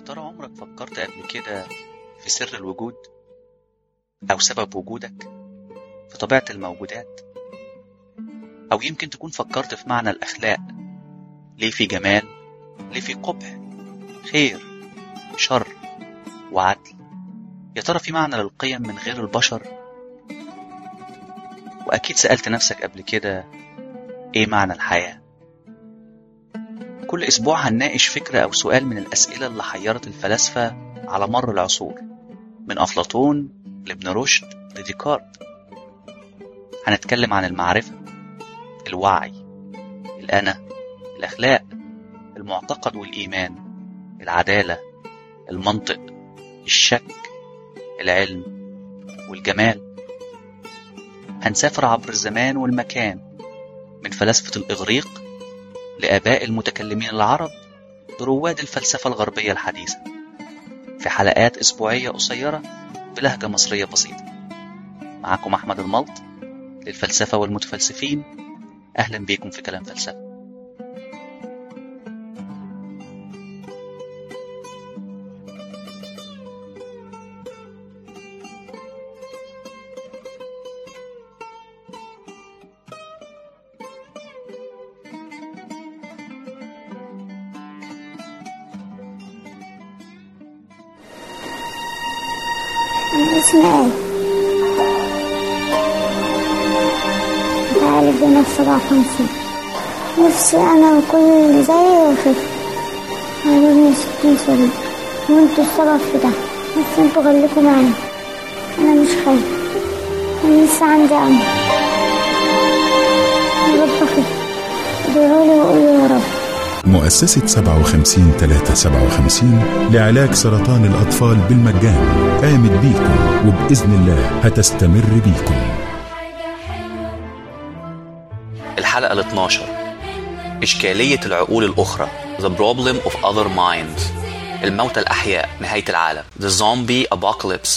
ترى عمرك فكرت قبل كده في سر الوجود أو سبب وجودك في طبيعة الموجودات أو يمكن تكون فكرت في معنى الأخلاق ليه في جمال ليه في قبح خير شر وعدل يا ترى في معنى للقيم من غير البشر وأكيد سألت نفسك قبل كده إيه معنى الحياة كل أسبوع هنناقش فكرة أو سؤال من الأسئلة اللي حيرت الفلاسفة على مر العصور من أفلاطون لابن رشد لديكارت هنتكلم عن المعرفة الوعي الأنا الأخلاق المعتقد والإيمان العدالة المنطق الشك العلم والجمال هنسافر عبر الزمان والمكان من فلاسفة الإغريق لآباء المتكلمين العرب لرواد الفلسفة الغربية الحديثة في حلقات أسبوعية قصيرة بلهجة مصرية بسيطة معكم أحمد الملط للفلسفة والمتفلسفين أهلا بيكم في كلام فلسفة أنا اسمي آية متعالج هنا في سبعة وخمسين نفسي أنا وكل اللي زيي وخف عجبني ستين سوري وانتوا السبب في ده بس انتوا خليكوا معايا أنا مش خايف أنا لسه عندي أمل يا رب أخف ادعولي وقولي يا رب مؤسسة 57 357 لعلاج سرطان الأطفال بالمجان قامت بيكم وبإذن الله هتستمر بيكم الحلقة ال 12 إشكالية العقول الأخرى The Problem of Other Minds الموتى الأحياء نهاية العالم The Zombie Apocalypse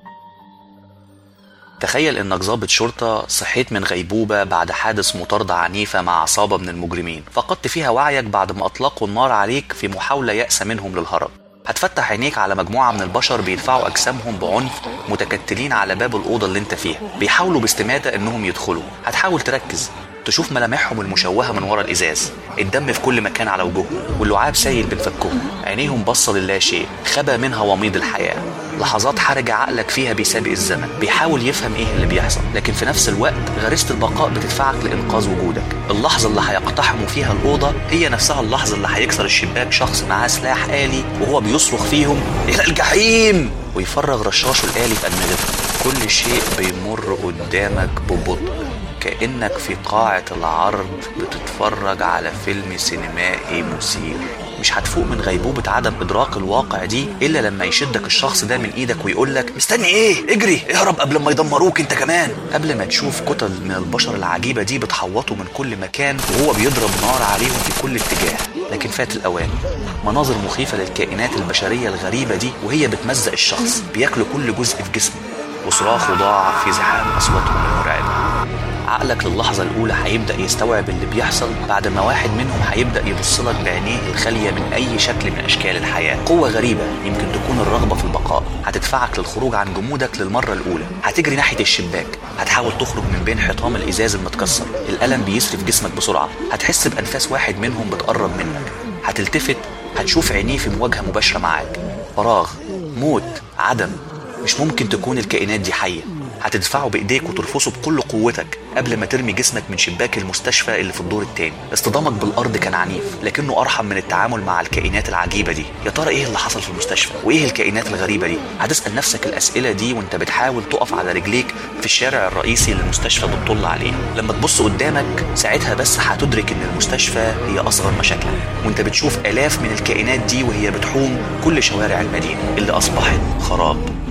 تخيل انك ضابط شرطة صحيت من غيبوبة بعد حادث مطاردة عنيفة مع عصابة من المجرمين فقدت فيها وعيك بعد ما اطلقوا النار عليك في محاولة يأسة منهم للهرب هتفتح عينيك على مجموعة من البشر بيدفعوا أجسامهم بعنف متكتلين على باب الأوضة اللي انت فيها بيحاولوا باستماتة انهم يدخلوا هتحاول تركز تشوف ملامحهم المشوهة من ورا الإزاز الدم في كل مكان على وجوههم واللعاب سايل بين فكهم عينيهم بصة للا شيء خبى منها وميض الحياة لحظات حرج عقلك فيها بيسابق الزمن بيحاول يفهم ايه اللي بيحصل لكن في نفس الوقت غريزة البقاء بتدفعك لإنقاذ وجودك اللحظة اللي هيقتحموا فيها الأوضة هي نفسها اللحظة اللي هيكسر الشباك شخص معاه سلاح آلي وهو بيصرخ فيهم إلى الجحيم ويفرغ رشاشه الآلي في أدمغتهم كل شيء بيمر قدامك ببطء كأنك في قاعة العرض بتتفرج على فيلم سينمائي مثير مش هتفوق من غيبوبة عدم إدراك الواقع دي إلا لما يشدك الشخص ده من إيدك ويقولك مستني إيه؟ اجري اهرب قبل ما يدمروك أنت كمان قبل ما تشوف كتل من البشر العجيبة دي بتحوطه من كل مكان وهو بيضرب نار عليهم في كل اتجاه لكن فات الأوان مناظر مخيفة للكائنات البشرية الغريبة دي وهي بتمزق الشخص بياكلوا كل جزء في جسمه وصراخه ضاع في زحام أصواتهم المرعبة عقلك للحظة الأولى هيبدأ يستوعب اللي بيحصل بعد ما واحد منهم هيبدأ يبص لك بعينيه الخالية من أي شكل من أشكال الحياة قوة غريبة يمكن تكون الرغبة في البقاء هتدفعك للخروج عن جمودك للمرة الأولى هتجري ناحية الشباك هتحاول تخرج من بين حيطان الإزاز المتكسر الألم بيسري في جسمك بسرعة هتحس بأنفاس واحد منهم بتقرب منك هتلتفت هتشوف عينيه في مواجهة مباشرة معاك فراغ موت عدم مش ممكن تكون الكائنات دي حية هتدفعه بايديك وترفصه بكل قوتك قبل ما ترمي جسمك من شباك المستشفى اللي في الدور التاني اصطدامك بالارض كان عنيف لكنه ارحم من التعامل مع الكائنات العجيبه دي يا ترى ايه اللي حصل في المستشفى وايه الكائنات الغريبه دي هتسال نفسك الاسئله دي وانت بتحاول تقف على رجليك في الشارع الرئيسي اللي المستشفى بتطل عليه لما تبص قدامك ساعتها بس هتدرك ان المستشفى هي اصغر مشاكلك وانت بتشوف الاف من الكائنات دي وهي بتحوم كل شوارع المدينه اللي اصبحت خراب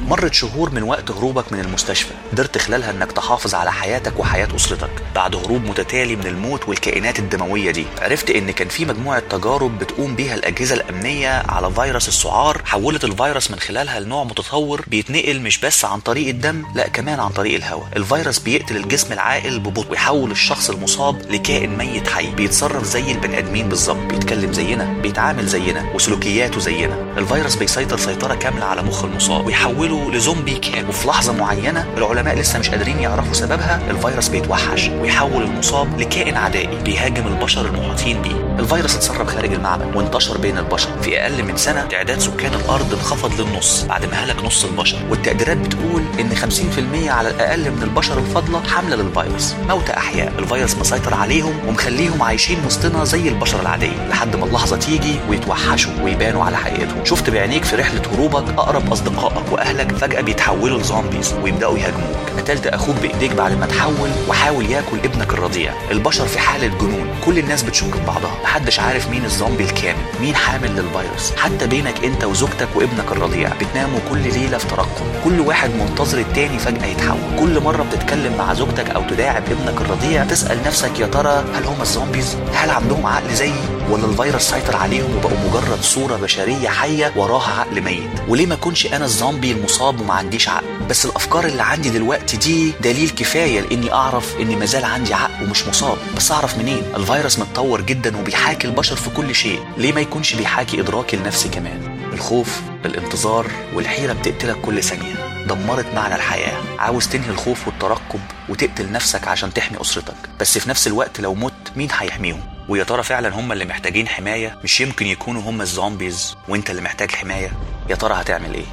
مرت شهور من وقت هروبك من المستشفى قدرت خلالها انك تحافظ على حياتك وحياة اسرتك بعد هروب متتالي من الموت والكائنات الدموية دي عرفت ان كان في مجموعة تجارب بتقوم بيها الاجهزة الامنية على فيروس السعار حولت الفيروس من خلالها لنوع متطور بيتنقل مش بس عن طريق الدم لا كمان عن طريق الهواء الفيروس بيقتل الجسم العاقل ببطء ويحول الشخص المصاب لكائن ميت حي بيتصرف زي البني ادمين بالظبط بيتكلم زينا بيتعامل زينا وسلوكياته زينا الفيروس بيسيطر سيطرة كاملة على مخ المصاب ويحوله لزومبي كامل وفي لحظة معينة العلماء لسه مش قادرين يعرفوا سببها الفيروس بيتوحش ويحول المصاب لكائن عدائي بيهاجم البشر المحيطين بيه الفيروس اتسرب خارج المعمل وانتشر بين البشر في اقل من سنة تعداد سكان الارض انخفض للنص بعد ما هلك نص البشر والتقديرات بتقول ان 50% على الاقل من البشر الفاضلة حاملة للفيروس موتى احياء الفيروس مسيطر عليهم ومخليهم عايشين وسطنا زي البشر العادية لحد ما اللحظة تيجي ويتوحشوا ويبانوا على حقيقتهم شفت بعينيك في رحلة هروبك اقرب اصدقائك واهلك فجأة بيتحولوا لزومبيز ويبدأوا يهاجموك قتلت اخوك بايديك بعد ما تحول وحاول ياكل ابنك الرضيع البشر في حالة جنون كل الناس بتشك في بعضها محدش عارف مين الزومبي الكامل مين حامل للفيروس حتى بينك انت وزوجتك وابنك الرضيع بتناموا كل ليلة في ترقب كل واحد منتظر التاني فجأة يتحول كل مرة بتتكلم مع زوجتك او تداعب ابنك الرضيع تسأل نفسك يا ترى هل هم الزومبيز هل عندهم عقل زيي ولا الفيروس سيطر عليهم وبقوا مجرد صورة بشرية حية وراها عقل ميت وليه ما اكونش انا الزومبي المصاب وما عنديش عقل بس الافكار اللي عندي دلوقتي دي دليل كفاية لاني اعرف اني مازال عندي عقل ومش مصاب بس اعرف منين الفيروس متطور جدا وبيحاكي البشر في كل شيء ليه ما يكونش بيحاكي ادراكي لنفسي كمان الخوف الانتظار والحيرة بتقتلك كل ثانية دمرت معنى الحياة عاوز تنهي الخوف والترقب وتقتل نفسك عشان تحمي أسرتك بس في نفس الوقت لو مت مين هيحميهم ويا ترى فعلا هم اللي محتاجين حماية مش يمكن يكونوا هم الزومبيز وانت اللي محتاج حماية يا ترى هتعمل ايه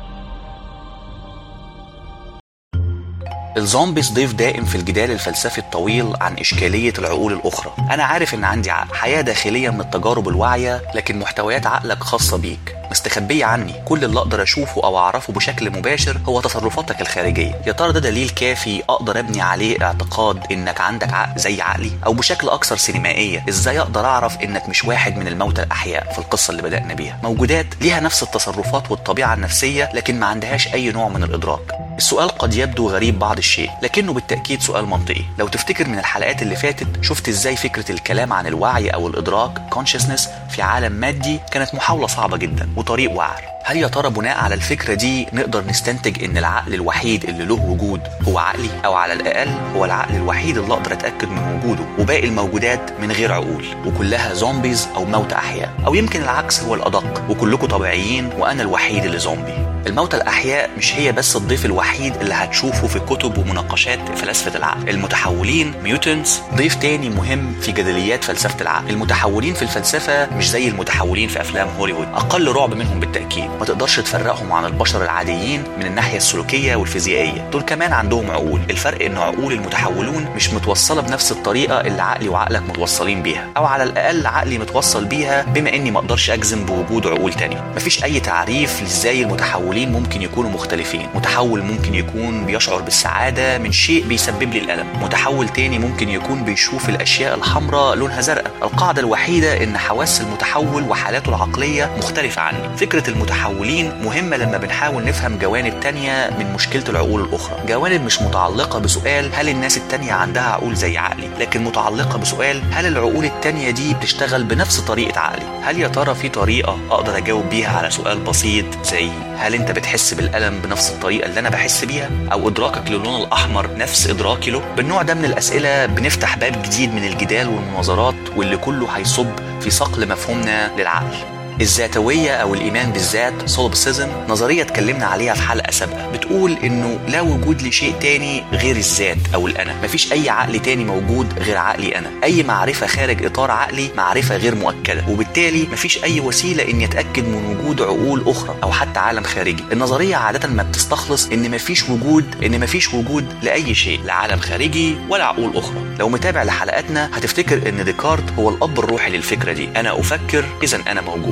الزومبيز ضيف دائم في الجدال الفلسفي الطويل عن إشكالية العقول الأخرى أنا عارف إن عندي عقل حياة داخلية من التجارب الواعية لكن محتويات عقلك خاصة بيك مستخبية عني كل اللي أقدر أشوفه أو أعرفه بشكل مباشر هو تصرفاتك الخارجية يا ترى ده دليل كافي أقدر أبني عليه اعتقاد إنك عندك عقل زي عقلي أو بشكل أكثر سينمائية إزاي أقدر أعرف إنك مش واحد من الموتى الأحياء في القصة اللي بدأنا بيها موجودات ليها نفس التصرفات والطبيعة النفسية لكن ما عندهاش أي نوع من الإدراك السؤال قد يبدو غريب بعض الشيء لكنه بالتأكيد سؤال منطقي لو تفتكر من الحلقات اللي فاتت شفت ازاي فكرة الكلام عن الوعي أو الإدراك consciousness في عالم مادي كانت محاولة صعبة جدا وطريق وعر هل يا ترى بناء على الفكرة دي نقدر نستنتج ان العقل الوحيد اللي له وجود هو عقلي او على الاقل هو العقل الوحيد اللي اقدر اتاكد من وجوده وباقي الموجودات من غير عقول وكلها زومبيز او موتى احياء او يمكن العكس هو الادق وكلكم طبيعيين وانا الوحيد اللي زومبي الموتى الأحياء مش هي بس الضيف الوحيد اللي هتشوفه في كتب ومناقشات فلاسفة العقل المتحولين ميوتنز ضيف تاني مهم في جدليات فلسفة العقل المتحولين في الفلسفة مش زي المتحولين في أفلام هوليوود أقل رعب منهم بالتأكيد ما تقدرش تفرقهم عن البشر العاديين من الناحية السلوكية والفيزيائية دول كمان عندهم عقول الفرق إن عقول المتحولون مش متوصلة بنفس الطريقة اللي عقلي وعقلك متوصلين بيها أو على الأقل عقلي متوصل بيها بما إني ما أقدرش أجزم بوجود عقول تانية مفيش أي تعريف لإزاي المتحولين المتحولين ممكن يكونوا مختلفين متحول ممكن يكون بيشعر بالسعادة من شيء بيسبب لي الألم متحول تاني ممكن يكون بيشوف الأشياء الحمراء لونها زرقاء القاعدة الوحيدة إن حواس المتحول وحالاته العقلية مختلفة عني فكرة المتحولين مهمة لما بنحاول نفهم جوانب تانية من مشكلة العقول الأخرى جوانب مش متعلقة بسؤال هل الناس التانية عندها عقول زي عقلي لكن متعلقة بسؤال هل العقول التانية دي بتشتغل بنفس طريقة عقلي هل يا ترى في طريقة أقدر أجاوب بيها على سؤال بسيط زي هل انت بتحس بالالم بنفس الطريقه اللي انا بحس بيها او ادراكك للون الاحمر نفس ادراكي له بالنوع ده من الاسئله بنفتح باب جديد من الجدال والمناظرات واللي كله هيصب في صقل مفهومنا للعقل الذاتوية أو الإيمان بالذات سولبسيزم نظرية اتكلمنا عليها في حلقة سابقة بتقول إنه لا وجود لشيء تاني غير الذات أو الأنا مفيش أي عقل تاني موجود غير عقلي أنا أي معرفة خارج إطار عقلي معرفة غير مؤكدة وبالتالي مفيش أي وسيلة إني أتأكد من وجود عقول أخرى أو حتى عالم خارجي النظرية عادة ما بتستخلص إن مفيش وجود إن مفيش وجود لأي شيء لا عالم خارجي ولا عقول أخرى لو متابع لحلقاتنا هتفتكر إن ديكارت هو الأب الروحي للفكرة دي أنا أفكر إذا أنا موجود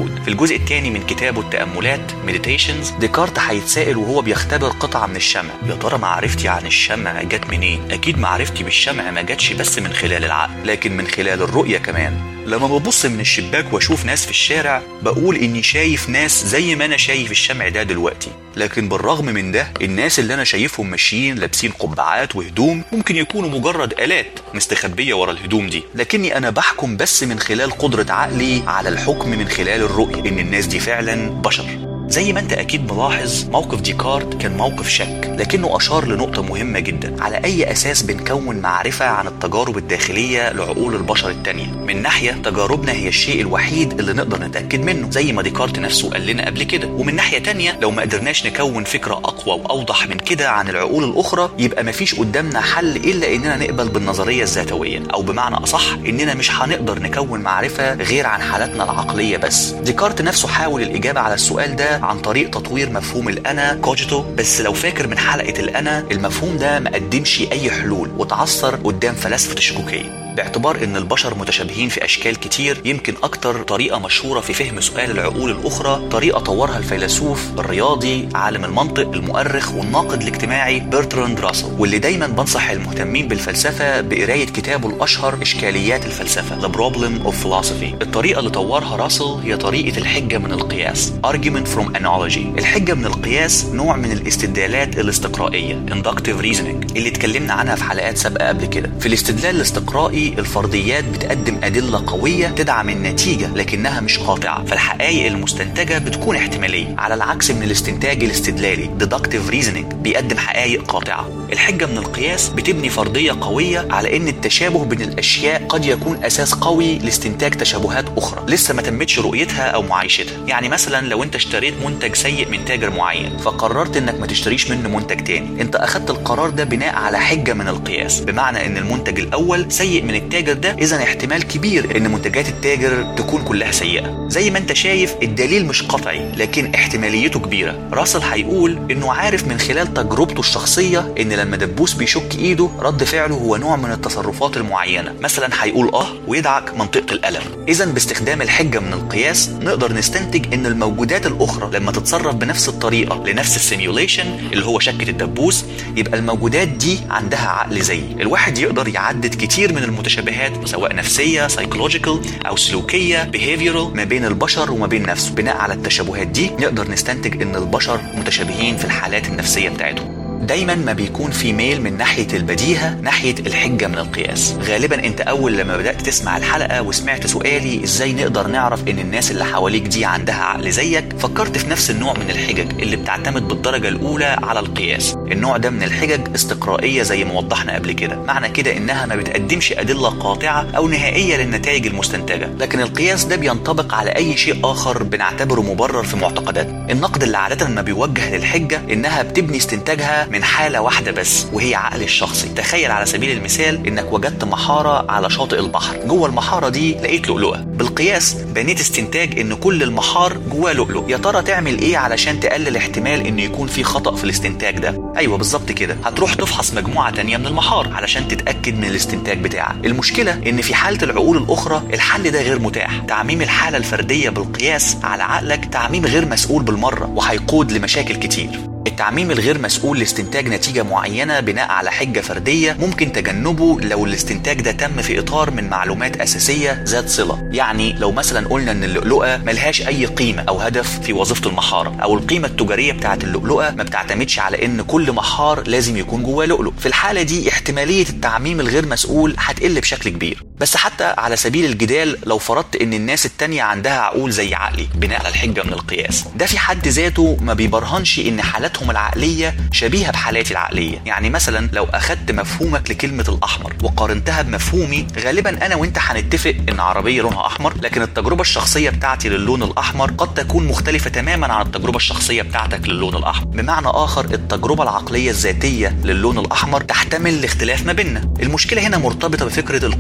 موجود في الجزء الثاني من كتابه التأملات مديتيشنز ديكارت هيتسائل وهو بيختبر قطعة من الشمع يا ترى معرفتي عن الشمع جت منين اكيد معرفتي بالشمع ما جاتش بس من خلال العقل لكن من خلال الرؤية كمان لما ببص من الشباك واشوف ناس في الشارع بقول اني شايف ناس زي ما انا شايف الشمع ده دلوقتي لكن بالرغم من ده الناس اللي انا شايفهم ماشيين لابسين قبعات وهدوم ممكن يكونوا مجرد الات مستخبيه ورا الهدوم دي لكني انا بحكم بس من خلال قدره عقلي على الحكم من خلال الرؤيه ان الناس دي فعلا بشر زي ما انت اكيد ملاحظ موقف ديكارت كان موقف شك لكنه اشار لنقطة مهمة جدا على اي اساس بنكون معرفة عن التجارب الداخلية لعقول البشر التانية من ناحية تجاربنا هي الشيء الوحيد اللي نقدر نتأكد منه زي ما ديكارت نفسه قال لنا قبل كده ومن ناحية تانية لو ما قدرناش نكون فكرة اقوى واوضح من كده عن العقول الاخرى يبقى مفيش قدامنا حل الا اننا نقبل بالنظرية الذاتوية او بمعنى اصح اننا مش هنقدر نكون معرفة غير عن حالتنا العقلية بس ديكارت نفسه حاول الاجابة على السؤال ده عن طريق تطوير مفهوم الانا كوجيتو بس لو فاكر من حلقه الانا المفهوم ده ما قدمش اي حلول وتعثر قدام فلاسفه الشكوكيه باعتبار ان البشر متشابهين في اشكال كتير يمكن اكتر طريقه مشهوره في فهم سؤال العقول الاخرى طريقه طورها الفيلسوف الرياضي عالم المنطق المؤرخ والناقد الاجتماعي برتراند راسل واللي دايما بنصح المهتمين بالفلسفه بقرايه كتابه الاشهر اشكاليات الفلسفه The Problem of Philosophy الطريقه اللي طورها راسل هي طريقه الحجه من القياس Argument from Analogy الحجه من القياس نوع من الاستدلالات الاستقرائيه Inductive Reasoning اللي اتكلمنا عنها في حلقات سابقه قبل كده في الاستدلال الاستقرائي الفرضيات بتقدم أدلة قوية تدعم النتيجة لكنها مش قاطعة فالحقائق المستنتجة بتكون احتمالية على العكس من الاستنتاج الاستدلالي deductive reasoning بيقدم حقائق قاطعة الحجة من القياس بتبني فرضية قوية على أن التشابه بين الأشياء قد يكون أساس قوي لاستنتاج تشابهات أخرى لسه ما تمتش رؤيتها أو معايشتها يعني مثلا لو أنت اشتريت منتج سيء من تاجر معين فقررت أنك ما تشتريش منه منتج تاني أنت أخدت القرار ده بناء على حجة من القياس بمعنى أن المنتج الأول سيء من التاجر ده اذا احتمال كبير ان منتجات التاجر تكون كلها سيئه زي ما انت شايف الدليل مش قطعي لكن احتماليته كبيره راسل هيقول انه عارف من خلال تجربته الشخصيه ان لما دبوس بيشك ايده رد فعله هو نوع من التصرفات المعينه مثلا هيقول اه ويدعك منطقه الالم اذا باستخدام الحجه من القياس نقدر نستنتج ان الموجودات الاخرى لما تتصرف بنفس الطريقه لنفس السيميوليشن اللي هو شكه الدبوس يبقى الموجودات دي عندها عقل زي الواحد يقدر يعدد كتير من المتشابهات سواء نفسيه سايكولوجيكال او سلوكيه behavioral ما بين البشر وما بين نفسه بناء على التشابهات دي نقدر نستنتج ان البشر متشابهين في الحالات النفسيه بتاعتهم دايما ما بيكون في ميل من ناحيه البديهه ناحيه الحجه من القياس غالبا انت اول لما بدات تسمع الحلقه وسمعت سؤالي ازاي نقدر نعرف ان الناس اللي حواليك دي عندها عقل زيك فكرت في نفس النوع من الحجج اللي بتعتمد بالدرجه الاولى على القياس النوع ده من الحجج استقرائيه زي ما وضحنا قبل كده معنى كده انها ما بتقدمش ادله قاطعه او نهائيه للنتائج المستنتجه لكن القياس ده بينطبق على اي شيء اخر بنعتبره مبرر في معتقداتنا النقد اللي عاده ما بيوجه للحجه انها بتبني استنتاجها من حالة واحدة بس وهي عقل الشخصي تخيل على سبيل المثال انك وجدت محارة على شاطئ البحر جوه المحارة دي لقيت لؤلؤة بالقياس بنيت استنتاج ان كل المحار جواه لؤلؤ يا ترى تعمل ايه علشان تقلل احتمال ان يكون في خطأ في الاستنتاج ده ايوه بالظبط كده هتروح تفحص مجموعة تانية من المحار علشان تتأكد من الاستنتاج بتاعك المشكلة ان في حالة العقول الاخرى الحل ده غير متاح تعميم الحالة الفردية بالقياس على عقلك تعميم غير مسؤول بالمرة وهيقود لمشاكل كتير التعميم الغير مسؤول لاستنتاج نتيجة معينة بناء على حجة فردية ممكن تجنبه لو الاستنتاج ده تم في إطار من معلومات أساسية ذات صلة يعني لو مثلا قلنا إن اللؤلؤة ملهاش أي قيمة أو هدف في وظيفة المحارة أو القيمة التجارية بتاعة اللؤلؤة ما بتعتمدش على إن كل محار لازم يكون جواه لؤلؤ في الحالة دي احتمالية التعميم الغير مسؤول هتقل بشكل كبير بس حتى على سبيل الجدال لو فرضت إن الناس التانية عندها عقول زي عقلي بناء على الحجة من القياس ده في حد ذاته ما بيبرهنش إن حالاتهم العقلية شبيهة بحالاتي العقلية يعني مثلا لو أخدت مفهومك لكلمة الأحمر وقارنتها بمفهومي غالبا أنا وأنت هنتفق إن عربية لونها أحمر لكن التجربة الشخصية بتاعتي للون الأحمر قد تكون مختلفة تماما عن التجربة الشخصية بتاعتك للون الأحمر بمعنى آخر التجربة العقلية الذاتية للون الأحمر تحتمل الاختلاف ما بيننا المشكلة هنا مرتبطة بفكرة الكواليا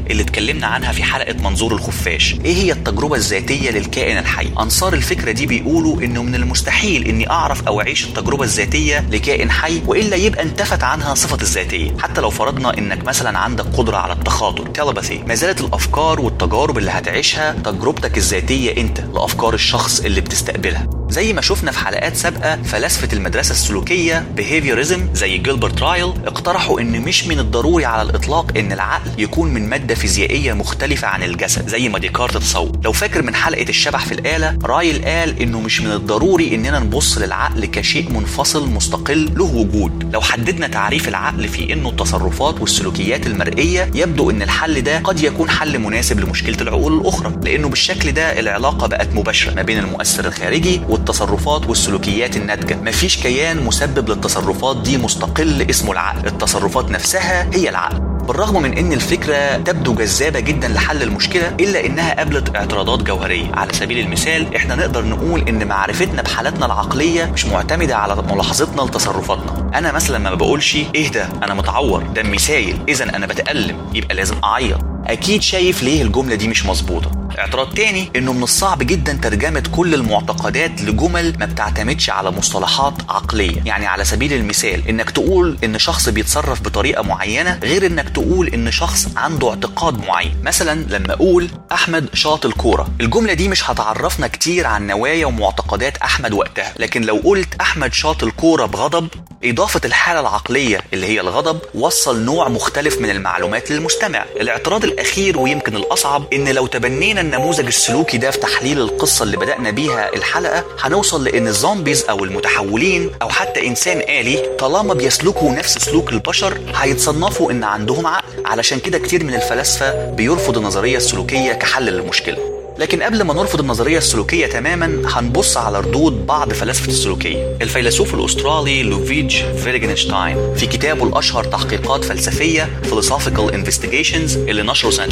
اللي اتكلمنا عنها في حلقة منظور الخفاش ايه هي التجربة الذاتية للكائن الحي انصار الفكرة دي بيقولوا انه من المستحيل اني اعرف او اعيش التجربة الذاتية لكائن حي والا يبقى انتفت عنها صفة الذاتية حتى لو فرضنا انك مثلا عندك قدرة على التخاطر تيلباثي ما زالت الافكار والتجارب اللي هتعيشها تجربتك الذاتية انت لافكار الشخص اللي بتستقبلها زي ما شفنا في حلقات سابقة فلاسفة المدرسة السلوكية behaviorism زي جيلبرت رايل اقترحوا ان مش من الضروري على الاطلاق ان العقل يكون من مادة فيزيائية مختلفة عن الجسد زي ما ديكارت تصور لو فاكر من حلقة الشبح في الآلة رايل قال انه مش من الضروري اننا نبص للعقل كشيء منفصل مستقل له وجود لو حددنا تعريف العقل في انه التصرفات والسلوكيات المرئية يبدو ان الحل ده قد يكون حل مناسب لمشكلة العقول الاخرى لانه بالشكل ده العلاقة بقت مباشرة ما بين المؤثر الخارجي والتصرفات والسلوكيات الناتجة مفيش كيان مسبب للتصرفات دي مستقل اسمه العقل التصرفات نفسها هي العقل بالرغم من ان الفكره تبدو جذابه جدا لحل المشكله الا انها قابلت اعتراضات جوهريه على سبيل المثال احنا نقدر نقول ان معرفتنا بحالاتنا العقليه مش معتمده على ملاحظتنا لتصرفاتنا انا مثلا ما بقولش ايه ده انا متعور دمي سايل اذا انا بتالم يبقى لازم اعيط اكيد شايف ليه الجمله دي مش مظبوطه اعتراض تاني انه من الصعب جدا ترجمه كل المعتقدات لجمل ما بتعتمدش على مصطلحات عقليه يعني على سبيل المثال انك تقول ان شخص بيتصرف بطريقه معينه غير انك تقول ان شخص عنده اعتقاد معين مثلا لما اقول احمد شاط الكوره الجمله دي مش هتعرفنا كتير عن نوايا ومعتقدات احمد وقتها لكن لو قلت احمد شاط الكوره بغضب إضافة الحالة العقلية اللي هي الغضب وصل نوع مختلف من المعلومات للمستمع الاعتراض الأخير ويمكن الأصعب إن لو تبنينا النموذج السلوكي ده في تحليل القصة اللي بدأنا بيها الحلقة هنوصل لأن الزومبيز أو المتحولين أو حتى إنسان آلي طالما بيسلكوا نفس سلوك البشر هيتصنفوا إن عندهم عقل علشان كده كتير من الفلاسفة بيرفض النظرية السلوكية كحل للمشكلة لكن قبل ما نرفض النظرية السلوكية تماما هنبص على ردود بعض فلاسفة السلوكية الفيلسوف الأسترالي لوفيج فيرجنشتاين في كتابه الأشهر تحقيقات فلسفية Philosophical Investigations اللي نشره سنة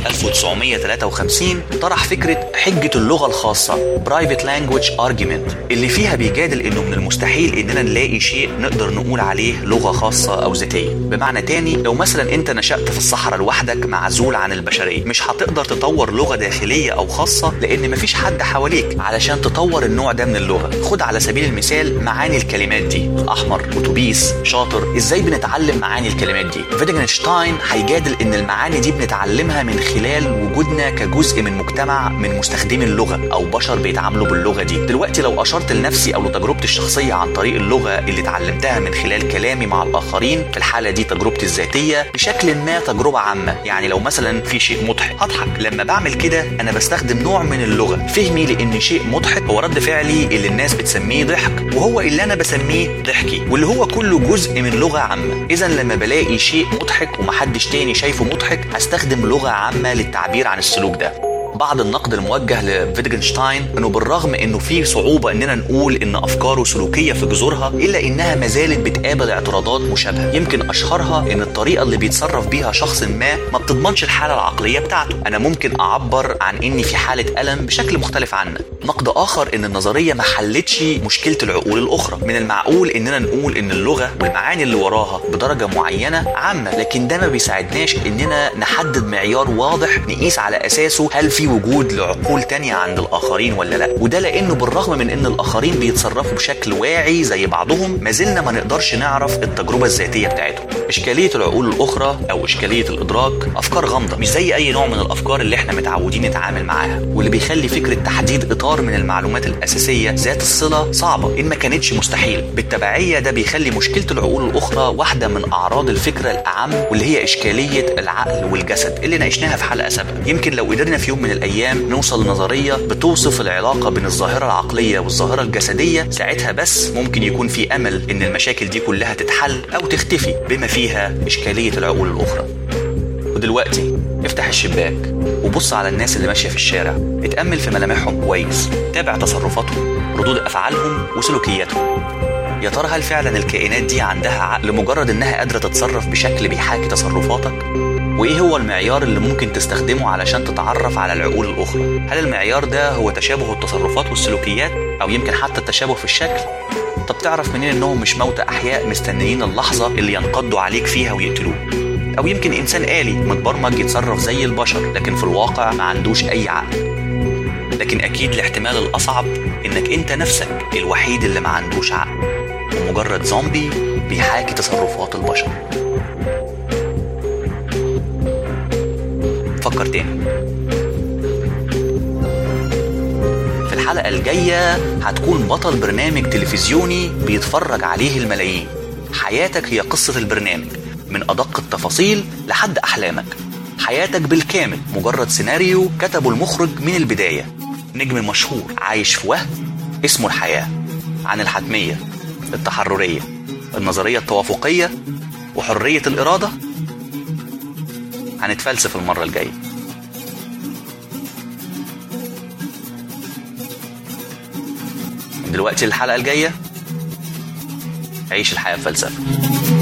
1953 طرح فكرة حجة اللغة الخاصة Private Language Argument اللي فيها بيجادل إنه من المستحيل إننا نلاقي شيء نقدر نقول عليه لغة خاصة أو ذاتية بمعنى تاني لو مثلا أنت نشأت في الصحراء لوحدك معزول عن البشرية مش هتقدر تطور لغة داخلية أو خاصة لان مفيش حد حواليك علشان تطور النوع ده من اللغه خد على سبيل المثال معاني الكلمات دي احمر اتوبيس شاطر ازاي بنتعلم معاني الكلمات دي فيتجنشتاين هيجادل ان المعاني دي بنتعلمها من خلال وجودنا كجزء من مجتمع من مستخدمي اللغه او بشر بيتعاملوا باللغه دي دلوقتي لو اشرت لنفسي او لتجربتي الشخصيه عن طريق اللغه اللي اتعلمتها من خلال كلامي مع الاخرين في الحاله دي تجربتي الذاتيه بشكل ما تجربه عامه يعني لو مثلا في شيء مضحك هضحك لما بعمل كده انا بستخدم نوع من اللغه فهمي لان شيء مضحك هو رد فعلي اللي الناس بتسميه ضحك وهو اللي انا بسميه ضحكي واللي هو كله جزء من لغه عامه اذا لما بلاقي شيء مضحك ومحدش تاني شايفه مضحك هستخدم لغه عامه للتعبير عن السلوك ده بعض النقد الموجه لفيتجنشتاين انه بالرغم انه في صعوبه اننا نقول ان افكاره سلوكيه في جذورها الا انها ما زالت بتقابل اعتراضات مشابهه يمكن اشهرها ان الطريقه اللي بيتصرف بيها شخص ما ما بتضمنش الحاله العقليه بتاعته انا ممكن اعبر عن اني في حاله الم بشكل مختلف عنك نقد اخر ان النظريه ما حلتش مشكله العقول الاخرى من المعقول اننا نقول ان اللغه والمعاني اللي وراها بدرجه معينه عامه لكن ده ما بيساعدناش اننا نحدد معيار واضح نقيس على اساسه هل في وجود لعقول تانية عند الآخرين ولا لا وده لأنه بالرغم من أن الآخرين بيتصرفوا بشكل واعي زي بعضهم ما زلنا ما نقدرش نعرف التجربة الذاتية بتاعتهم إشكالية العقول الأخرى أو إشكالية الإدراك أفكار غامضة مش زي أي نوع من الأفكار اللي إحنا متعودين نتعامل معاها واللي بيخلي فكرة تحديد إطار من المعلومات الأساسية ذات الصلة صعبة إن ما كانتش مستحيل بالتبعية ده بيخلي مشكلة العقول الأخرى واحدة من أعراض الفكرة الأعم واللي هي إشكالية العقل والجسد اللي ناقشناها في حلقة سابقة يمكن لو قدرنا في يوم من الايام نوصل لنظريه بتوصف العلاقه بين الظاهره العقليه والظاهره الجسديه ساعتها بس ممكن يكون في امل ان المشاكل دي كلها تتحل او تختفي بما فيها اشكاليه العقول الاخرى ودلوقتي افتح الشباك وبص على الناس اللي ماشيه في الشارع اتامل في ملامحهم كويس تابع تصرفاتهم ردود افعالهم وسلوكياتهم يا ترى هل فعلا الكائنات دي عندها عقل مجرد انها قادره تتصرف بشكل بيحاكي تصرفاتك وايه هو المعيار اللي ممكن تستخدمه علشان تتعرف على العقول الاخرى هل المعيار ده هو تشابه التصرفات والسلوكيات او يمكن حتى التشابه في الشكل طب تعرف منين انهم مش موتى احياء مستنيين اللحظه اللي ينقضوا عليك فيها ويقتلوك أو يمكن إنسان آلي متبرمج يتصرف زي البشر لكن في الواقع ما عندوش أي عقل لكن أكيد الاحتمال الأصعب إنك أنت نفسك الوحيد اللي ما عندوش عقل ومجرد زومبي بيحاكي تصرفات البشر فكر تاني في الحلقة الجاية هتكون بطل برنامج تلفزيوني بيتفرج عليه الملايين حياتك هي قصة البرنامج من أدق التفاصيل لحد أحلامك حياتك بالكامل مجرد سيناريو كتبه المخرج من البداية نجم مشهور عايش في وهم اسمه الحياة عن الحتمية التحررية النظرية التوافقية وحرية الإرادة هنتفلسف المرة الجاية من دلوقتي الحلقة الجاية عيش الحياة بفلسفة